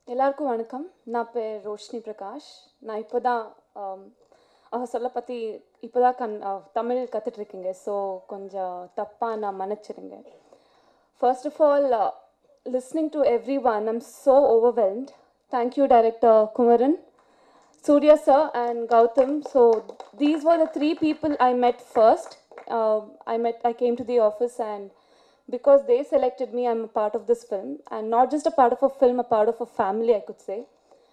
எல்லாருக்கும் வணக்கம் நான் பேர் ரோஷினி பிரகாஷ் நான் இப்போ தான் அவ சொல்ல பற்றி இப்போ தான் கண் அஹ், தமிழ் கற்றுட்ருக்கீங்க ஸோ கொஞ்சம் தப்பாக நான் மன்னிச்சிருங்க first of all listening to everyone I'm so overwhelmed thank you director Kumaran Surya sir and Gautam. So these were the three people I met first. Um I met, I came to the office and because they selected me, I'm a part of this film and not just a part of a film, a part of a family, I could say.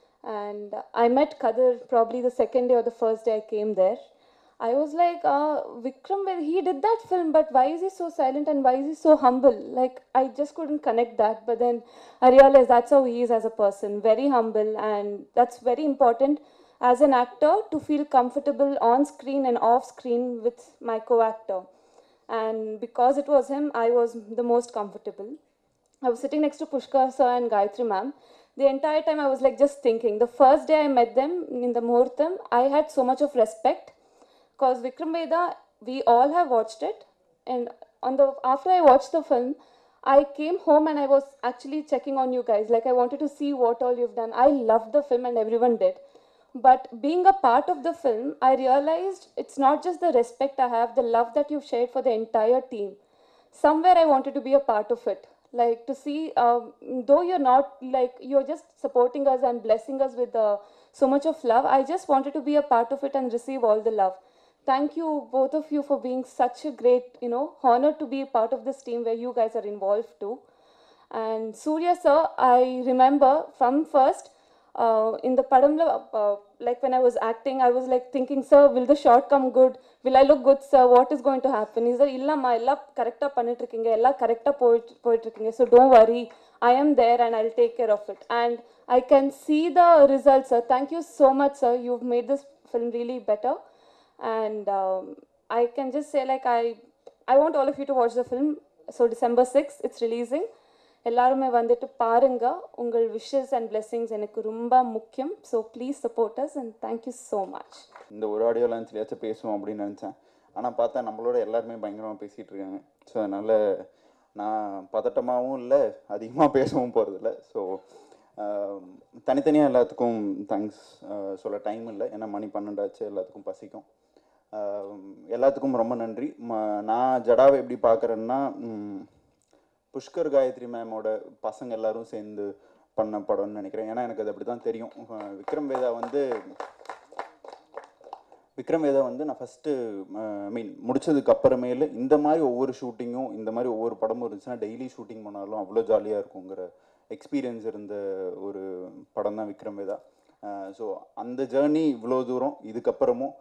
And I met Kadir probably the second day or the first day I came there. I was like, uh, Vikram, well, he did that film, but why is he so silent and why is he so humble? Like, I just couldn't connect that. But then I realized that's how he is as a person very humble, and that's very important as an actor to feel comfortable on screen and off screen with my co actor. And because it was him, I was the most comfortable. I was sitting next to Pushkar sir and Gayatri ma'am. The entire time I was like just thinking. The first day I met them in the Muhurtam, I had so much of respect because Vikram Veda, we all have watched it. And on the after I watched the film, I came home and I was actually checking on you guys. Like I wanted to see what all you've done. I loved the film and everyone did. But being a part of the film, I realized it's not just the respect I have, the love that you've shared for the entire team. Somewhere I wanted to be a part of it. Like to see, um, though you're not like, you're just supporting us and blessing us with uh, so much of love, I just wanted to be a part of it and receive all the love. Thank you, both of you, for being such a great, you know, honor to be a part of this team where you guys are involved too. And Surya sir, I remember from first uh, in the Padamla, uh, like when I was acting, I was like thinking, sir, will the shot come good? Will I look good, sir? What is going to happen? He said, இல்லம்மா எல்லாம் கரெக்டாக பண்ணிட்டு இருக்கீங்க எல்லாம் கரெக்டாக போயிட்டு போயிட்டு இருக்கீங்க so don't worry I am there and I'll take care of it. And I can see the results, sir. Thank you so much, sir. You've made this film really better. And um, I can just say, like, I, I want all of you to watch the film. So December 6th, it's releasing. எல்லாருமே வந்துட்டு பாருங்க உங்கள் wishes and blessings எனக்கு ரொம்ப முக்கியம் so please support us and thank you so much இந்த ஒரு audio லான்ச்லையாச்சும் பேசுவோம் அப்படின்னு நினச்சேன் ஆனால் பார்த்தா நம்மளோட எல்லாருமே பயங்கரமாக பேசிகிட்டு இருக்காங்க ஸோ அதனால் நான் பதட்டமாகவும் இல்லை அதிகமாக பேசவும் போகிறதில்ல ஸோ தனித்தனியாக எல்லாத்துக்கும் தேங்க்ஸ் சொல்ல டைம் இல்லை ஏன்னா மணி பன்னெண்டாச்சு எல்லாத்துக்கும் பசிக்கும் ஆம், எல்லாத்துக்கும் ரொம்ப நன்றி ம- நான் ஜடாவை எப்படி பார்க்குறேன்னா புஷ்கர் காயத்ரி மேமோட பசங்க எல்லாரும் சேர்ந்து பண்ண படம்னு நினைக்கிறேன் ஏன்னா எனக்கு அது அப்படி தான் தெரியும் அஹ் விக்ரம் வேதா வந்து விக்ரம் வேதா வந்து நான் ஃபஸ்ட்டு ஐ மீன் முடிச்சதுக்கு அப்புறமேலு இந்த மாதிரி ஒவ்வொரு ஷூட்டிங்கும் இந்த மாதிரி ஒவ்வொரு படமும் இருந்துச்சுன்னா டெய்லி ஷூட்டிங் பண்ணாலும் அவ்வளோ ஜாலியாக இருக்குங்கிற எக்ஸ்பீரியன்ஸ் இருந்த ஒரு படம் தான் விக்ரம் வேதா ஸோ அந்த ஜேர்னி இவ்வளோ தூரம் இதுக்கப்புறமும்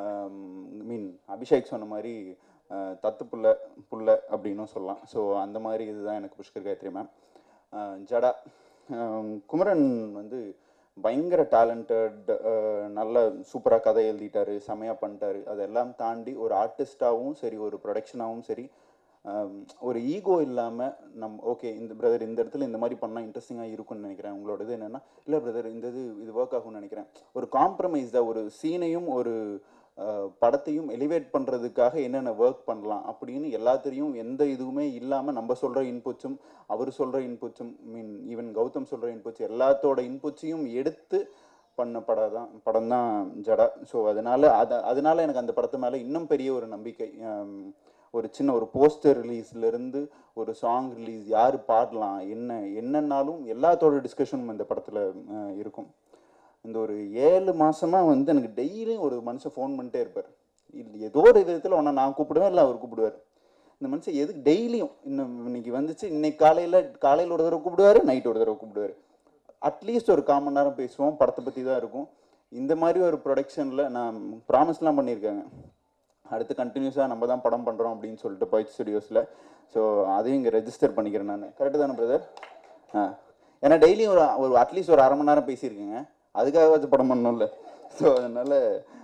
ஐ மீன் அபிஷேக் சொன்ன மாதிரி அஹ், தத்து புள்ள புள்ள அப்படின்னும் சொல்லலாம் ஸோ அந்த மாதிரி இதுதான் எனக்கு புஷ்கர் காயத்ரி மேம் ஜடா அஹ், குமரன் வந்து பயங்கர டேலண்டட் நல்ல சூப்பராக கதை எழுதிட்டாரு செமையாக பண்ணிட்டாரு அதெல்லாம் தாண்டி ஒரு ஆர்டிஸ்டாகவும் சரி ஒரு ப்ரொடக்ஷனாகவும் சரி ஆம், ஒரு ஈகோ இல்லாமல் நம் ஓகே இந்த பிரதர் இந்த இடத்துல இந்த மாதிரி பண்ணால் இன்ட்ரெஸ்டிங்காக இருக்கும்னு நினைக்கிறேன் உங்களோட இது என்னென்னா இல்லை பிரதர் இந்த இது இது ஒர்க் ஆகும்னு நினைக்கிறேன் ஒரு காம்ப்ரமைஸ் தான் ஒரு சீனையும் ஒரு அஹ், படத்தையும் எலிவேட் பண்ணுறதுக்காக என்னென்ன ஒர்க் பண்ணலாம் அப்படின்னு எல்லாத்தையும் எந்த இதுவுமே இல்லாமல் நம்ம சொல்கிற இன்புட்ஸும் அவர் சொல்கிற இன்புட்ஸும் மீன் ஈவன் கௌதம் சொல்கிற இன்புட்ஸ் எல்லாத்தோட இன்புட்ஸையும் எடுத்து பண்ண படம் தான் படம் தான் ஜடா ஸோ அதனால அத அதனால எனக்கு அந்த படத்து மேலே இன்னும் பெரிய ஒரு நம்பிக்கை ஆம், ஒரு சின்ன ஒரு போஸ்டர் ரிலீஸ்லேருந்து ஒரு சாங் ரிலீஸ் யார் பாடலாம் என்ன என்னன்னாலும் எல்லாத்தோட டிஸ்கஷனும் இந்த படத்தில் இருக்கும் இந்த ஒரு ஏழு மாசமா வந்து எனக்கு டெய்லியும் ஒரு மனுஷன் ஃபோன் பண்ணிட்டே இருப்பார் இல்லை ஏதோ ஒரு விதத்தில் ஒன்றா நான் கூப்பிடுவேன் இல்லை அவர் கூப்பிடுவார் இந்த மனுஷன் எதுக்கு டெய்லியும் இன்னும் இன்னைக்கு வந்துச்சு இன்னைக்கு காலையில் காலையில் ஒரு தடவை கூப்பிடுவாரு நைட் ஒரு தடவை கூப்பிடுவாரு அட்லீஸ்ட் ஒரு கால் மணி நேரம் பேசுவோம் படத்தை பற்றி தான் இருக்கும் இந்த மாதிரி ஒரு ப்ரொடக்ஷனில் நான் ப்ராமிஸ்லாம் பண்ணியிருக்காங்க அடுத்து கண்டினியூஸாக நம்ம தான் படம் பண்ணுறோம் அப்படின்னு சொல்லிட்டு பாய்ட் ஸ்டுடியோஸில் ஸோ அதையும் இங்கே ரெஜிஸ்டர் பண்ணிக்கிறேன் நான் கரெக்டு தானே பிரதர் ஆ ஏன்னா டெய்லியும் ஒரு ஒரு அட்லீஸ்ட் ஒரு அரை மணி நேரம் பேசியிருக்கேங்க அதுக்காகவாச்சும் படம் பண்ணணும்ல ஸோ அதனால்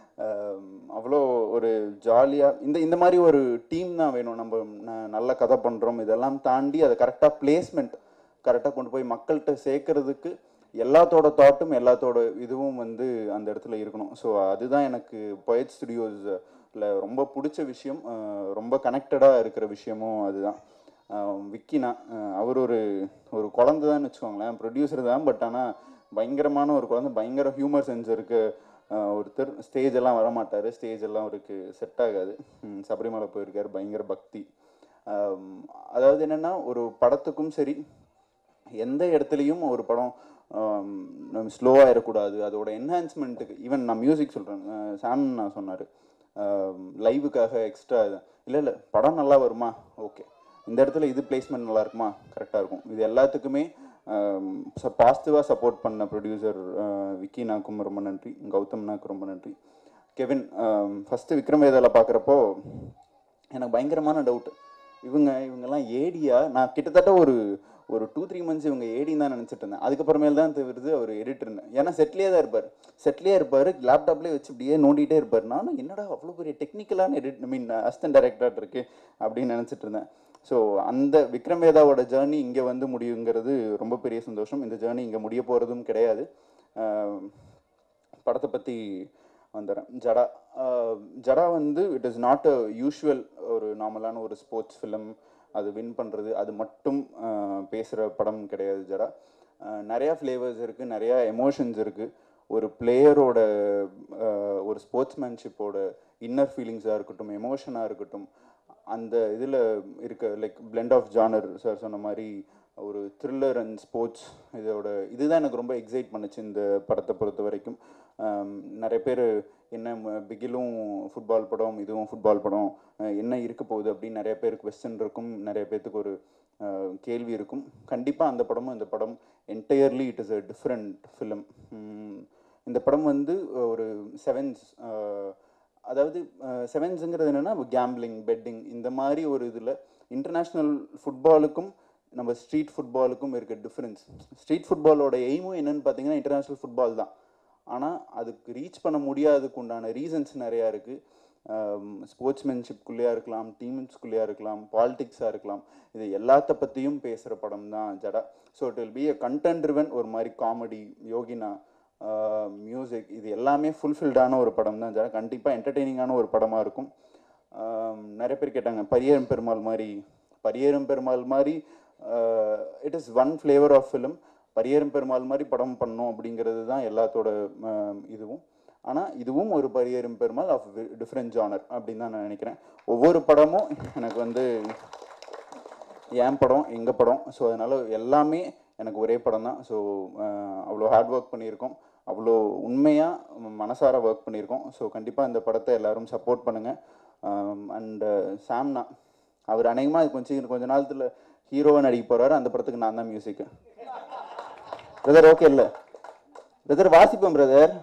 அவ்வளோ ஒரு ஜாலியாக இந்த இந்த மாதிரி ஒரு டீம் தான் வேணும் நம்ம ந- நல்ல கதை பண்ணுறோம் இதெல்லாம் தாண்டி அதை கரெக்டாக பிளேஸ்மெண்ட் கரெக்டாக கொண்டு போய் மக்கள்கிட்ட சேர்க்கறதுக்கு எல்லாத்தோட தாட்டும் எல்லாத்தோட இதுவும் வந்து அந்த இடத்துல இருக்கணும் ஸோ அதுதான் எனக்கு பொயட் ஸ்டுடியோஸில் ரொம்ப பிடிச்ச விஷயம் அஹ் ரொம்ப கனெக்டடாக இருக்கிற விஷயமும் அதுதான் அஹ் விக்கினா அஹ் அவர் ஒரு ஒரு குழந்தை தான் வச்சுக்கோங்களேன் ப்ரொடியூசர் தான் பட் ஆனால் பயங்கரமான ஒரு குழந்தை பயங்கர ஹியூமர் சென்ஸ் இருக்கு அஹ் ஒருத்தர் ஸ்டேஜ் எல்லாம் வர மாட்டார் ஸ்டேஜ் எல்லாம் அவருக்கு செட் ஆகாது ம், சபரிமலை போயிருக்காரு பயங்கர பக்தி ஆம், அதாவது என்னன்னா ஒரு படத்துக்கும் சரி எந்த இடத்துலையும் ஒரு படம் ஸ்லோவாக இருக்கக்கூடாது அதோட என்ஹான்ஸ்மெண்ட்டுக்கு ஈவன் நான் மியூசிக் சொல்கிறேன் சாம் நான் சொன்னார் லைவுக்காக எக்ஸ்ட்ரா இல்லை இல்லை படம் நல்லா வருமா ஓகே இந்த இடத்துல இது பிளேஸ்மெண்ட் நல்லா இருக்குமா கரெக்டாக இருக்கும் இது எல்லாத்துக்குமே பாசிட்டிவாக சப்போர்ட் பண்ண ப்ரொடியூசர் விக்கி நாக்கும் ரொம்ப நன்றி கௌதம் நாக்கு ரொம்ப நன்றி கெவின் ஃபஸ்ட்டு விக்ரம் வேதால பார்க்குறப்போ எனக்கு பயங்கரமான டவுட் இவங்க இவங்கெல்லாம் ஏடியா நான் கிட்டத்தட்ட ஒரு ஒரு டூ த்ரீ மந்த்ஸ் இவங்க ஏடின்னு தான் நினச்சிட்டு இருந்தேன் அதுக்கப்புறமேல் தான் தெரியுது அவர் எடிட்டர்னு ஏன்னா செட்லேயே தான் இருப்பார் செட்லேயே இருப்பார் லேப்டாப்லேயே வச்சு இப்படியே நோண்டிகிட்டே இருப்பார் நானும் என்னடா அவ்வளோ பெரிய டெக்னிக்கலான edit I mean assistant director இருக்கு அப்படின்னு நினச்சிட்டு இருந்தேன் ஸோ அந்த விக்ரம் வேதாவோட ஜேர்னி இங்கே வந்து முடியுங்கிறது ரொம்ப பெரிய சந்தோஷம் இந்த ஜேர்னி இங்கே முடிய போகிறதும் கிடையாது ஆஹ் படத்தை பற்றி வந்துடுறேன் ஜடா ஆஹ் ஜடா வந்து it is not a usual ஒரு நார்மலான ஒரு ஸ்போர்ட்ஸ் ஃபிலிம் அது வின் பண்ணுறது அது மட்டும் பேசுகிற படம் கிடையாது ஜடா ஆஹ் நிறையா ஃப்ளேவர்ஸ் இருக்குது நிறையா எமோஷன்ஸ் இருக்குது ஒரு பிளேயரோட ஒரு ஸ்போர்ட்ஸ்மேன்ஷிப்போட இன்னர் ஃபீலிங்ஸாக இருக்கட்டும் எமோஷனாக இருக்கட்டும் அந்த இதில் இருக்க like blend of genre sir சொன்ன மாதிரி ஒரு த்ரில்லர் அண்ட் ஸ்போர்ட்ஸ் இதோட இதுதான் எனக்கு ரொம்ப எக்ஸைட் பண்ணுச்சு இந்த படத்தை பொறுத்த வரைக்கும் ஆம், நிறைய பேர் என்ன ம- பிகிலும் ஃபுட்பால் படம் இதுவும் ஃபுட்பால் படம் அஹ், என்ன இருக்க போகுது அப்படின்னு நிறைய பேர் கொஸ்டின் இருக்கும் நிறைய பேர்த்துக்கு ஒரு அஹ், கேள்வி இருக்கும் கண்டிப்பாக அந்த படமும் இந்த படம் entirely it is a different film இந்த படம் வந்து ஒரு செவன்ஸ் அதாவது செவன்ஸுங்கிறது என்னென்னா கேம்பிளிங் பெட்டிங் இந்த மாதிரி ஒரு இதில் இன்டர்நேஷ்னல் ஃபுட்பாலுக்கும் நம்ம ஸ்ட்ரீட் ஃபுட்பாலுக்கும் இருக்க டிஃப்ரென்ஸ் ஸ்ட்ரீட் ஃபுட்பாலோட எய்மும் என்னன்னு பார்த்தீங்கன்னா இன்டர்நேஷ்னல் ஃபுட்பால் தான் ஆனால் அதுக்கு ரீச் பண்ண முடியாததுக்கு உண்டான ரீசன்ஸ் நிறையா இருக்குது ஸ்போர்ட்ஸ்மேன்ஷிப்குள்ளேயா இருக்கலாம் டீம்ஸ்குள்ளேயா இருக்கலாம் பாலிடிக்ஸாக இருக்கலாம் இது எல்லாத்த பற்றியும் பேசுகிற படம் தான் Jada so it will be a content driven ஒரு மாதிரி காமெடி யோகினா மியூசிக் இது எல்லாமே ஃபுல்ஃபில்டான ஒரு படம் தான் ஜடா கண்டிப்பாக என்டர்டெய்னிங்கான ஒரு படமாக இருக்கும் ஆம், நிறைய பேர் கேட்டாங்க பரியேறும் பெருமாள் மாதிரி பரியேறும் பெருமாள் மாதிரி it is one flavour of film Pariyerum Perumal மாதிரி படம் பண்ணோம் அப்படிங்கிறது தான் எல்லாத்தோட ஆம், இதுவும் ஆனால் இதுவும் ஒரு Pariyerum Perumal of different genre அப்படின்னு தான் நான் நினைக்கிறேன் ஒவ்வொரு படமும் எனக்கு வந்து என் படம் எங்கள் படம் ஸோ அதனால் எல்லாமே எனக்கு ஒரே படம் தான் ஸோ அவ்வளோ ஹார்ட் ஒர்க் பண்ணியிருக்கோம் அவ்வளோ உண்மையாக மனசார ஒர்க் பண்ணியிருக்கோம் ஸோ கண்டிப்பாக இந்த படத்தை எல்லாரும் சப்போர்ட் பண்ணுங்கள் அண்டு சாம்னா அவர் அநேகமாக கொஞ்சம் கொஞ்ச நாளத்தில் ஹீரோவாக நடிக்க போகிறாரு அந்த படத்துக்கு நான் தான் மியூசிக்கு பிரதர் ஓகே இல்லை பிரதர் வாசிப்பேன் பிரதர்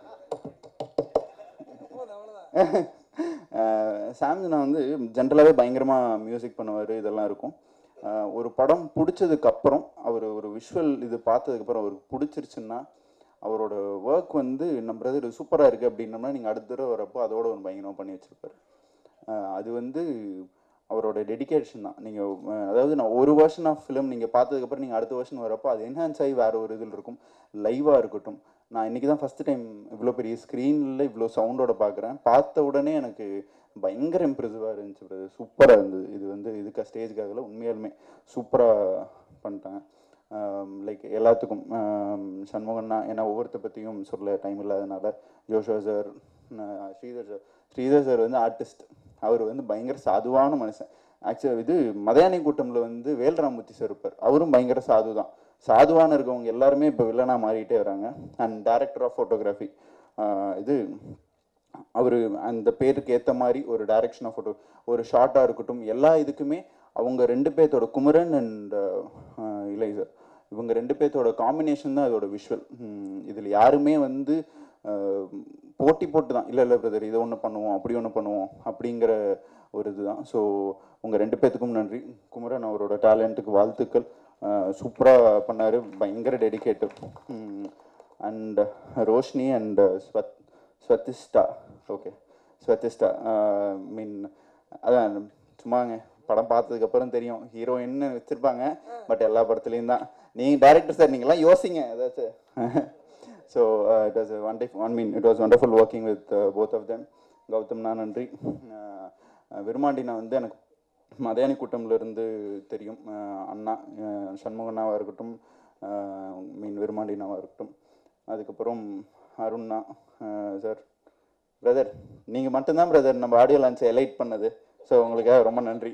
சாம்சனா வந்து ஜென்ரலாகவே பயங்கரமாக மியூசிக் பண்ணுவார் இதெல்லாம் இருக்கும் அஹ் ஒரு படம் பிடிச்சதுக்கு அப்புறம் அவர் ஒரு விஷுவல் இது பார்த்ததுக்கப்புறம் அவருக்கு பிடிச்சிருச்சுன்னா அவரோட ஒர்க் வந்து நம்ம பிரதர் சூப்பராக இருக்குது அப்படின்னம்னா நீங்கள் அடுத்த தடவை வரப்போ அதோட ஒரு பயங்கரமாக பண்ணி வச்சுருப்பாரு அது வந்து அவரோட டெடிகேஷன் தான் நீங்கள் அதாவது நான் ஒரு வருஷன் ஆஃப் ஃபிலிம் நீங்கள் பார்த்ததுக்கப்புறம் நீங்கள் அடுத்த வருஷன் வரப்போ அது என்ஹான்ஸ் ஆகி வேறு ஒரு இதில் இருக்கும் லைவாக இருக்கட்டும் நான் இன்றைக்கி தான் ஃபஸ்ட்டு டைம் இவ்வளோ பெரிய ஸ்க்ரீனில் இவ்வளோ சவுண்டோட பார்க்குறேன் பார்த்த உடனே எனக்கு பயங்கர இம்ப்ரெசிவாக இருந்துச்சு பிரதர் சூப்பராக இருந்தது இது வந்து இதுக்கு ஸ்டேஜ்க்காகல உண்மையாலுமே சூப்பராக பண்ணிட்டேன் லைக் எல்லாத்துக்கும் ஆம், சண்முகண்ணா ஏன்னா ஒவ்வொருத்த பற்றியும் சொல்ல டைம் இல்லாதனால ஜோஷோ sir Sridhar sir Sridhar sir வந்து ஆர்டிஸ்ட் அவர் வந்து பயங்கர சாதுவான மனுஷன் ஆக்சுவலாக இது மதையானை கூட்டம்ல வந்து வேல்ராமூர்த்தி சார் இருப்பார் அவரும் பயங்கர சாது தான் சாதுவான இருக்கவங்க எல்லாருமே இப்போ வில்லனாக மாறிட்டே வராங்க அண்ட் டைரக்டர் ஆஃப் ஃபோட்டோகிராஃபி இது அவர் அந்த பேருக்கு ஏற்ற மாதிரி ஒரு டைரக்ஷன் ஆஃப் ஃபோட்டோ ஒரு ஷார்ட்டாக இருக்கட்டும் எல்லா இதுக்குமே அவங்க ரெண்டு பேர்த்தோட குமரன் அண்ட் இளைசர் இவங்க ரெண்டு பேர்த்தோட காம்பினேஷன் தான் அதோட விஷுவல் இதில் யாருமே வந்து அஹ், போட்டி போட்டு தான் இல்லை இல்லை பிரதர் இதை ஒன்று பண்ணுவோம் அப்படி ஒன்று பண்ணுவோம் அப்படிங்கிற ஒரு இதுதான் ஸோ உங்கள் ரெண்டு பேர்த்துக்கும் நன்றி குமரன் அவரோட டேலண்ட்டுக்கு வாழ்த்துக்கள் சூப்பராக பண்ணார் பயங்கர டெடிகேட்டட் அண்ட் ரோஷினி அண்ட் ஸ்வத் ஸ்வத்திஷ்டா ஓகே ஸ்வத்திஷ்டா மீன் அதான் சும்மாங்க படம் பார்த்ததுக்கப்புறம் தெரியும் ஹீரோயின்னு வச்சுருப்பாங்க பட் எல்லா படத்துலையும் தான் நீங்கள் டேரக்டர் சார் நீங்களாம் யோசிங்க ஏதாச்சும் so it was one day one mean it was wonderful working with both of them கௌதம்னா நன்றி அஹ் விருமாண்டினா வந்து எனக்கு மதையானி கூட்டம்ல இருந்து தெரியும் அஹ் அண்ணா அஹ் சண்முகண்ணாவாக இருக்கட்டும் மீன் விருமாண்டினாவாக இருக்கட்டும் அதுக்கப்புறம் அருண்னா சார் பிரதர் நீங்கள் மட்டும்தான் பிரதர் நம்ம ஆடியோ லான்ச்சை எலைட் பண்ணது ஸோ உங்களுக்காக ரொம்ப நன்றி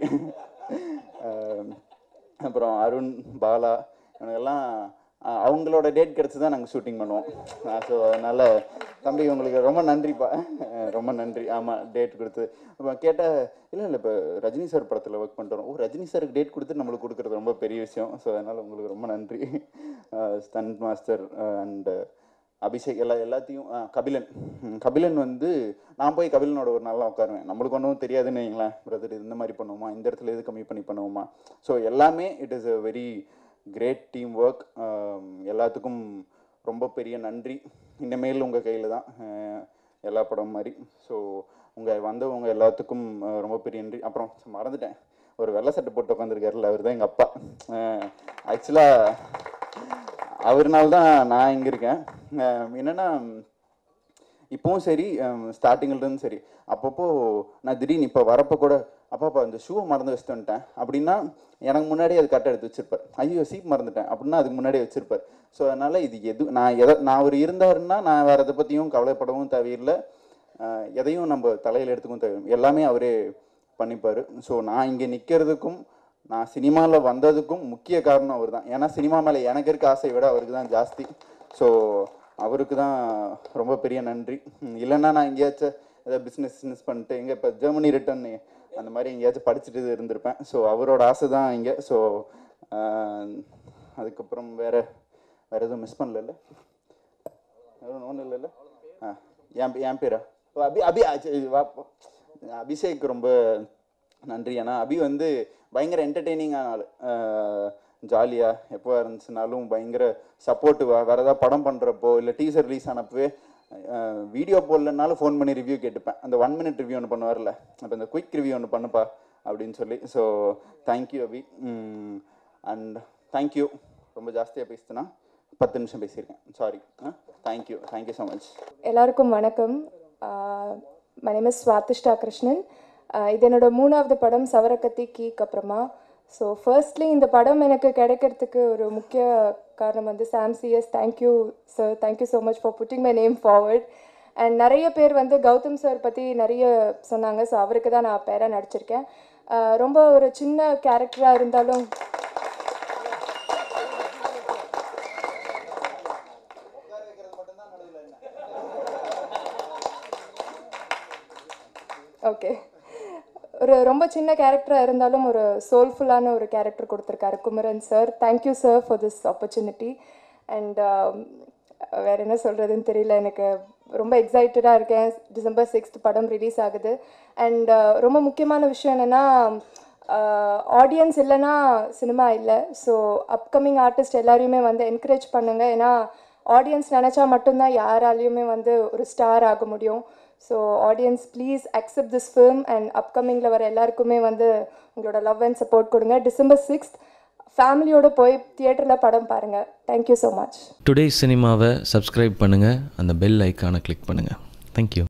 அஹ், அப்புறம் அருண் பாலா இவனுங்கெல்லாம் அஹ், அவங்களோட டேட் கிடச்சி தான் நாங்கள் ஷூட்டிங் பண்ணுவோம் ஸோ அதனால் தம்பி உங்களுக்கு ரொம்ப நன்றிப்பா அஹ், ரொம்ப நன்றி ஆமாம் டேட் கொடுத்து இப்போ கேட்டால் இல்லை இல்லை இப்போ ரஜினி சார் படத்தில் ஒர்க் பண்ணுறோம் ஓ ரஜினி சாருக்கு டேட் கொடுத்து நம்மளுக்கு கொடுக்குறது ரொம்ப பெரிய விஷயம் ஸோ அதனால் உங்களுக்கு ரொம்ப நன்றி ஸ்டண்ட் மாஸ்டர் அண்ட் அபிஷேக் எல்லா எல்லாத்தையும் ஆ, கபிலன் ம், கபிலன் வந்து நான் போய் கபிலனோட ஒரு நாளாக உட்காருவேன் நம்மளுக்கு ஒன்றும் தெரியாதுன்னு வைங்களேன் பிரதர் இந்த மாதிரி பண்ணுவோமா இந்த இடத்துல எது கம்மி பண்ணி பண்ணுவோமா ஸோ எல்லாமே it is a very great team work எல்லாத்துக்கும் ரொம்ப பெரிய நன்றி இனிமேல் உங்கள் கையில் தான் அஹ், எல்லா படம் மாதிரி ஸோ உங்கள் வந்தவங்க எல்லாத்துக்கும் அஹ், ரொம்ப பெரிய நன்றி அப்புறம் மறந்துட்டேன் ஒரு வெள்ளை சட்டை போட்டு உட்காந்துருக்காருல்ல அவர் தான் எங்கள் அப்பா ஆக்சுவலாக அவர்னால தான் நான் இங்கே இருக்கேன் அஹ் என்னன்னா இப்போவும் சரி ஸ்டார்டிங்லேருந்து சரி அப்பப்போ நான் திடீர்னு இப்போ வரப்போ கூட அப்பாப்பா இந்த ஷூவை மறந்து வச்சுட்டு வந்துட்டேன் அப்படின்னா எனக்கு முன்னாடி அது கரெக்டாக எடுத்து வச்சிருப்பார் ஐயோ சீப் மறந்துட்டேன் அப்படின்னா அதுக்கு முன்னாடியே வச்சிருப்பார் ஸோ அதனால் இது எது நான் எதை நான் அவர் இருந்தாருன்னா நான் வேறு எதை பற்றியும் கவலைப்படவும் தேவையில்லை அஹ் எதையும் நம்ம தலையில் எடுத்துக்கவும் தேவை எல்லாமே அவரே பண்ணிப்பார் ஸோ நான் இங்கே நிற்கிறதுக்கும் நான் சினிமாவில் வந்ததுக்கும் முக்கிய காரணம் அவர் தான் ஏன்னா சினிமா மேலே எனக்கு இருக்க ஆசையை விட அவருக்கு தான் ஜாஸ்தி ஸோ அவருக்கு தான் ரொம்ப பெரிய நன்றி ம், இல்லைன்னா நான் எங்கேயாச்சும் ஏதாவது பிஸ்னஸ் பிஸ்னஸ் பண்ணிட்டு எங்கே இப்போ ஜெர்மனி ரிட்டர்ன் அந்த மாதிரி எங்கேயாச்சும் படிச்சுட்டு இருந்திருப்பேன் ஸோ அவரோட ஆசை தான் இங்கே ஸோ அதுக்கப்புறம் வேற வேற எதுவும் மிஸ் பண்ணல ஒன்றும் இல்லைல்ல ஆ என் பே- என் பேரா ஓ, அபி அபி ஆ, சரி, வா போ. அபிஷேக் ரொம்ப நன்றி ஏன்னா அபி வந்து பயங்கர என்டர்டெய்னிங்கான ஆள் ஜாலியாக எப்போ இருந்துச்சுனாலும் பயங்கர சப்போர்ட்டிவாக வேறு ஏதாவது படம் பண்ணுறப்போ இல்லை டீசர் ரிலீஸ் ஆனப்பவே வீடியோ போடலனாலும் ஃபோன் பண்ணி ரிவ்யூ கேட்டுப்பேன் அந்த ஒன் மினிட் ரிவ்யூ ஒன்று பண்ணுவார்ல அப்போ இந்த குயிக் ரிவ்யூ ஒன்று பண்ணுப்பா அப்படின்னு சொல்லி so thank you Abhi and thank you ரொம்ப ஜாஸ்தியாக பேசுனா பத்து நிமிஷம் பேசியிருக்கேன் sorry thank you thank you so much எல்லாருக்கும் வணக்கம் my name is Swathishta Krishnan ah இது என்னோட மூணாவது படம் சவரக்கத்தி கீக் அப்புறமா ஸோ ஃபர்ஸ்ட்லி இந்த படம் எனக்கு கிடைக்கிறதுக்கு ஒரு முக்கிய காரணம் வந்து Sam CS thank you sir thank you so much for putting my name forward and நிறைய பேர் வந்து கௌதம் சார் பற்றி நிறைய சொன்னாங்க ஸோ அவருக்கு தான் நான் பேராக நடிச்சிருக்கேன் ஆஹ் ரொம்ப ஒரு சின்ன கேரக்டராக இருந்தாலும் ஓகே ஒரு ரொம்ப சின்ன கேரக்டராக இருந்தாலும் ஒரு சோல்ஃபுல்லான ஒரு கேரக்டர் கொடுத்துருக்காரு Kumaran sir thank you sir for this opportunity and வேற என்ன சொல்கிறதுன்னு தெரியல எனக்கு ரொம்ப எக்ஸைட்டடாக இருக்கேன் டிசம்பர் சிக்ஸ்த் படம் ரிலீஸ் ஆகுது அண்ட் ரொம்ப முக்கியமான விஷயம் என்னென்னா ஆடியன்ஸ் இல்லைன்னா சினிமா இல்லை ஸோ அப்கமிங் ஆர்டிஸ்ட் எல்லாரையுமே வந்து என்கரேஜ் பண்ணுங்க ஏன்னா ஆடியன்ஸ் நினச்சா மட்டும்தான் யாராலையுமே வந்து ஒரு ஸ்டார் ஆக முடியும் so audience please accept this film and அப்கமிங்கில் வர எல்லாருக்குமே வந்து உங்களோட லவ் அண்ட் சப்போர்ட் கொடுங்க டிசம்பர் சிக்ஸ்த் ஃபேமிலியோட போய் தியேட்டரில் படம் பாருங்கள் தேங்க்யூ ஸோ மச் டுடே சினிமாவை சப்ஸ்கிரைப் பண்ணுங்கள் அந்த பெல் ஐக்கானை கிளிக் பண்ணுங்கள் தேங்க்யூ